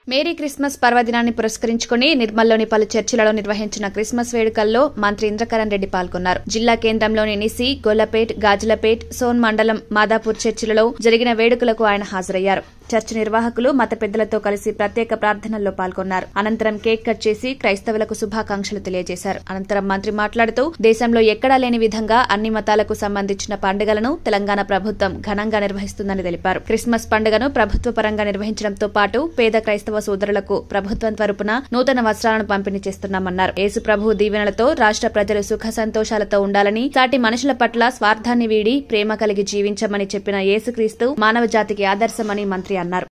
merry Christmas పర్వదినాన్ని పురస్కరించుకుని నిర్మల్లోని పలు చర్చిలలో నిర్వహించిన క్రిస్మస్ వేడుకల్లో మంత్రి ఇంద్రకరణ్ రెడ్డి పాల్గొన్నారు జిల్లా కేంద్రంలోని నిసి గొల్లపేట్ గాజులపేట్ సోన్ మండలం మాదాపూర్ చర్చిలలో జరిగిన వేడుకలకు ఆయన హాజరయ్యారు చర్చ్ నిర్వాహకులు మత పెద్దలతో కలిసి ప్రత్యేక ప్రార్థనల్లో పాల్గొన్నారు అనంతరం కేక్ కట్ చేసి క్రైస్తవులకు శుభాకాంక్షలు తెలియజేశారు అనంతరం మంత్రి మాట్లాడుతూ దేశంలో ఎక్కడా లేని విధంగా అన్ని మతాలకు సంబంధించిన పండుగలను తెలంగాణ ప్రభుత్వం ఘనంగా నిర్వహిస్తుందని తెలిపారు క్రిస్మస్ పండుగను ప్రభుత్వ పరంగా నిర్వహించడంతో పాటు పేద క్రైస్తవ సోదరులకు ప్రభుత్వం తరపున నూతన వస్త్రాలను పంపిణీ చేస్తున్నామన్నారు యేసు ప్రభు దీవెనలతో రాష్ట్ర ప్రజలు సుఖ సంతోషాలతో ఉండాలని సాటి మనుషుల పట్ల స్వార్థాన్ని వీడి ప్రేమ కలిగి జీవించమని చెప్పిన యేసుక్రీస్తు మానవ జాతికి ఆదర్శమని మంత్రి అన్నారు